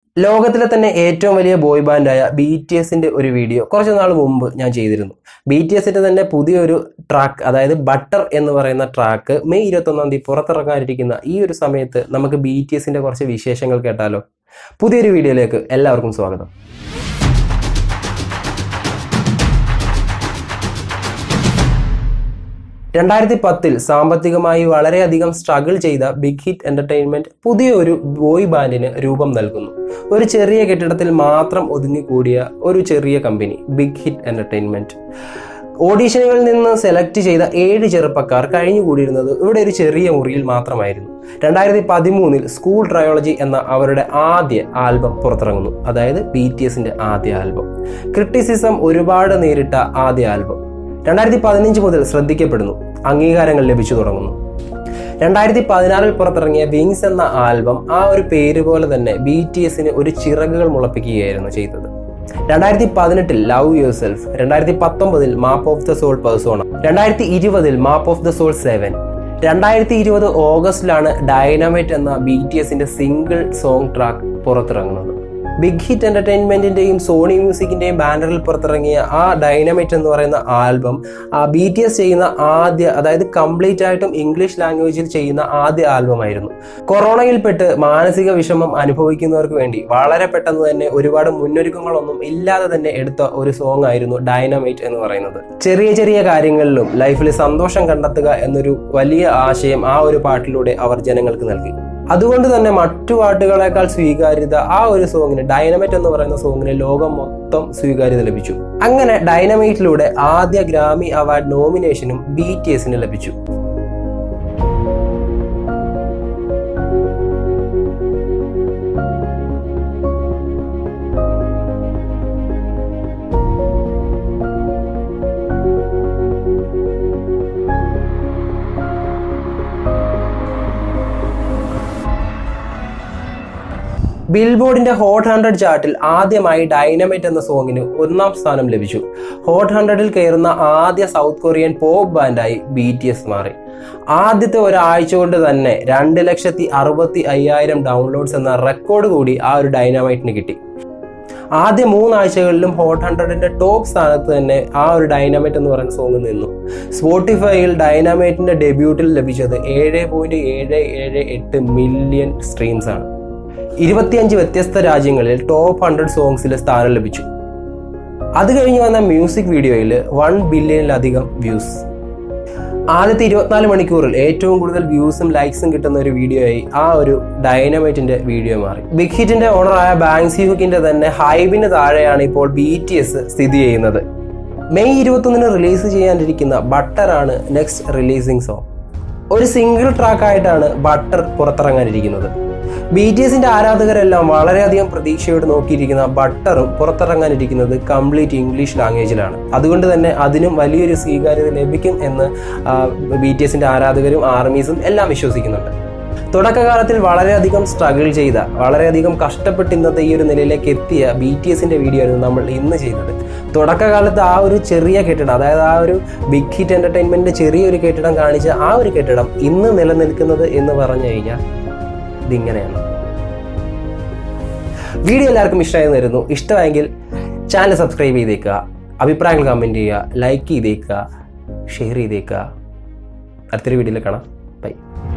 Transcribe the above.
ലോകത്തിലെ തന്നെ ഏറ്റവും വലിയ ബോയ് ബാൻഡായ ബി ടി എസിന്റെ ഒരു വീഡിയോ കുറച്ച് നാൾ മുമ്പ് ഞാൻ ചെയ്തിരുന്നു ബി ടി എസിന്റെ തന്നെ പുതിയൊരു ട്രാക്ക് അതായത് ബട്ടർ എന്ന് പറയുന്ന ട്രാക്ക് മെയ് ഇരുപത്തൊന്നാം തീയതി പുറത്തിറങ്ങാനിരിക്കുന്ന ഈ ഒരു സമയത്ത് നമുക്ക് ബി ടി എസിന്റെ കുറച്ച് വിശേഷങ്ങൾ കേട്ടാലോ പുതിയൊരു വീഡിയോയിലേക്ക് എല്ലാവർക്കും സ്വാഗതം രണ്ടായിരത്തി പത്തിൽ സാമ്പത്തികമായി വളരെയധികം സ്ട്രഗിൾ ചെയ്ത ബിഗ് ഹിറ്റ് എന്റർടൈൻമെന്റ് പുതിയൊരു ബോയ് ബാൻഡിന് രൂപം നൽകുന്നു ഒരു ചെറിയ കെട്ടിടത്തിൽ മാത്രം ഒതുങ്ങിക്കൂടിയ ഒരു ചെറിയ കമ്പനി ബിഗ് ഹിറ്റ് എന്റർടൈൻമെന്റ് ഓഡീഷനുകളിൽ നിന്ന് സെലക്ട് ചെയ്ത ഏഴ് ചെറുപ്പക്കാർ കഴിഞ്ഞുകൂടിയിരുന്നത് ഇവിടെ ഒരു ചെറിയ മുറിയിൽ മാത്രമായിരുന്നു രണ്ടായിരത്തി പതിമൂന്നിൽ സ്കൂൾ ട്രയോളജി എന്ന അവരുടെ ആദ്യ ആൽബം പുറത്തിറങ്ങുന്നു അതായത് ബി ടി എസിന്റെ ആദ്യ ആൽബം ക്രിട്ടിസിസം ഒരുപാട് നേരിട്ട ആദ്യ ആൽബം രണ്ടായിരത്തി പതിനഞ്ച് മുതൽ ശ്രദ്ധിക്കപ്പെടുന്നു അംഗീകാരങ്ങൾ ലഭിച്ചു തുടങ്ങുന്നു രണ്ടായിരത്തി പതിനാറിൽ പുറത്തിറങ്ങിയ വിങ്സ് എന്ന ആൽബം ആ ഒരു പേര് പോലെ തന്നെ ബി ടി എസിന് ഒരു ചിറകുകൾ മുളപ്പിക്കുകയായിരുന്നു ചെയ്തത് രണ്ടായിരത്തി പതിനെട്ടിൽ ലവ് യുവർ സെൽഫ് രണ്ടായിരത്തി പത്തൊമ്പതിൽ map of the soul persona രണ്ടായിരത്തി ഇരുപതിൽ map of the soul seven രണ്ടായിരത്തി ഇരുപത് ഓഗസ്റ്റിലാണ് ഡൈനമൈറ്റ് എന്ന ബി ടി എസിന്റെ സിംഗിൾ സോങ് ട്രാക്ക് പുറത്തിറങ്ങുന്നത് ബിഗ് ഹിറ്റ് എന്റർടൈൻമെന്റിന്റെയും സോണി മ്യൂസിക്കിന്റെയും ബാനറിൽ പുറത്തിറങ്ങിയ ആ ഡൈനമൈറ്റ് എന്ന് പറയുന്ന ആൽബം ആ ബി ടി എസ് ചെയ്യുന്ന ആദ്യ അതായത് കംപ്ലീറ്റ് ആയിട്ടും ഇംഗ്ലീഷ് ലാംഗ്വേജിൽ ചെയ്യുന്ന ആദ്യ ആൽബമായിരുന്നു കൊറോണയിൽപ്പെട്ട് മാനസിക വിഷമം അനുഭവിക്കുന്നവർക്ക് വേണ്ടി വളരെ പെട്ടെന്ന് തന്നെ ഒരുപാട് മുന്നൊരുക്കങ്ങളൊന്നും ഇല്ലാതെ തന്നെ എടുത്ത ഒരു സോങ് ആയിരുന്നു ഡൈനമൈറ്റ് എന്ന് പറയുന്നത് ചെറിയ ചെറിയ കാര്യങ്ങളിലും ലൈഫിൽ സന്തോഷം കണ്ടെത്തുക എന്നൊരു വലിയ ആശയം ആ ഒരു പാട്ടിലൂടെ അവർ ജനങ്ങൾക്ക് നൽകി അതുകൊണ്ട് തന്നെ മറ്റു പാട്ടുകളെക്കാൾ സ്വീകാര്യത ആ ഒരു സോങ്ങിന് ഡൈനമൈറ്റ് എന്ന് പറയുന്ന സോങ്ങിന് ലോകം മൊത്തം സ്വീകാര്യത ലഭിച്ചു അങ്ങനെ ഡൈനമൈറ്റിലൂടെ ആദ്യ ഗ്രാമി അവാർഡ് നോമിനേഷനും ബി ടി എസിന് ലഭിച്ചു ബിൽബോർഡിന്റെ ഹോട്ട് ഹൺഡ്രഡ് ചാർട്ടിൽ ആദ്യമായി ഡൈനമൈറ്റ് എന്ന സോങ്ങിന് ഒന്നാം സ്ഥാനം ലഭിച്ചു ഹോട്ട് ഹൺഡ്രഡിൽ കയറുന്ന ആദ്യ സൗത്ത് കൊറിയൻ പോപ്പ് ബാൻഡായി ബി ടി എസ് മാറി ആദ്യത്തെ ഒരാഴ്ച കൊണ്ട് തന്നെ രണ്ട് ലക്ഷത്തി അറുപത്തി അയ്യായിരം ഡൗൺലോഡ്സ് എന്ന റെക്കോർഡ് കൂടി ആ ഒരു ഡൈനമൈറ്റിന് കിട്ടി ആദ്യ മൂന്നാഴ്ചകളിലും ഹോട്ട് ഹൺഡ്രഡിന്റെ ടോപ്പ് സ്ഥാനത്ത് തന്നെ ആ ഒരു ഡൈനാമൈറ്റ് എന്ന് പറയുന്ന സോങ് നിന്നു സ്പോട്ടിഫൈയിൽ ഡൈനാമൈറ്റിന്റെ ഡെബ്യൂട്ടിൽ ലഭിച്ചത് ഏഴ് പോയിന്റ് ഏഴ് ഏഴ് എട്ട് മില്യൺ സ്ട്രീംസ് ആണ് ഇരുപത്തിയഞ്ച് വ്യത്യസ്ത രാജ്യങ്ങളിൽ ടോപ്പ് ഹൺഡ്രഡ് സോങ്സിൽ സ്ഥാനം ലഭിച്ചു അത് കഴിഞ്ഞ് വന്ന മ്യൂസിക് വീഡിയോയിൽ വൺ ബില്യണിലധികം വ്യൂസ് ആദ്യത്തെ ഇരുപത്തിനാല് മണിക്കൂറിൽ ഏറ്റവും കൂടുതൽ വ്യൂസും ലൈക്സും കിട്ടുന്ന ഒരു വീഡിയോ ആയി ആ ഒരു ഡൈനമൈറ്റിന്റെ വീഡിയോ മാറി ബിഗ് ഹിറ്റിന്റെ ഓണറായ ബാങ്സി ഹുക്കിന്റെ തന്നെ ഹൈബിന് താഴെയാണ് ഇപ്പോൾ ബി ടി എസ് സ്ഥിതി ചെയ്യുന്നത് മെയ് ഇരുപത്തൊന്നിന് റിലീസ് ചെയ്യാനിരിക്കുന്ന ബട്ടറാണ് നെക്സ്റ്റ് റിലീസിംഗ് സോങ് ഒരു സിംഗിൾ ട്രാക്കായിട്ടാണ് ബട്ടർ പുറത്തിറങ്ങാനിരിക്കുന്നത് ബി ടി എസിന്റെ ആരാധകരെല്ലാം വളരെയധികം പ്രതീക്ഷയോട് നോക്കിയിരിക്കുന്ന ബട്ടറും പുറത്തിറങ്ങാനിരിക്കുന്നത് കംപ്ലീറ്റ് ഇംഗ്ലീഷ് ലാംഗ്വേജിലാണ് അതുകൊണ്ട് തന്നെ അതിനും വലിയൊരു സ്വീകാര്യത ലഭിക്കും എന്ന് ബി ടി എസിന്റെ ആരാധകരും ആർമീസും എല്ലാം വിശ്വസിക്കുന്നുണ്ട് തുടക്കകാലത്തിൽ വളരെയധികം സ്ട്രഗിൾ ചെയ്ത വളരെയധികം കഷ്ടപ്പെട്ട് ഇന്നത്തെ ഈ ഒരു നിലയിലേക്ക് എത്തിയ ബി ടി എസിന്റെ വീഡിയോ ആയിരുന്നു നമ്മൾ ഇന്ന് ചെയ്തത് തുടക്കകാലത്ത് ആ ഒരു ചെറിയ കെട്ടിടം അതായത് ആ ഒരു ബിഗ് ഹിറ്റ് എന്റർടൈൻമെന്റിന്റെ ചെറിയൊരു കെട്ടിടം കാണിച്ച ആ ഒരു കെട്ടിടം ഇന്ന് നിലനിൽക്കുന്നത് എന്ന് പറഞ്ഞു കഴിഞ്ഞാൽ ഇതിങ്ങനെയാണ് വീഡിയോ എല്ലാവർക്കും ഇഷ്ടമായി തരുന്നു ഇഷ്ടമായെങ്കിൽ ചാനൽ സബ്സ്ക്രൈബ് ചെയ്തേക്കുക അഭിപ്രായങ്ങൾ കമൻറ്റ് ചെയ്യുക ലൈക്ക് ചെയ്തേക്കുക ഷെയർ ചെയ്തേക്കുക അടുത്തൊരു വീഡിയോയിൽ കാണാം ബൈ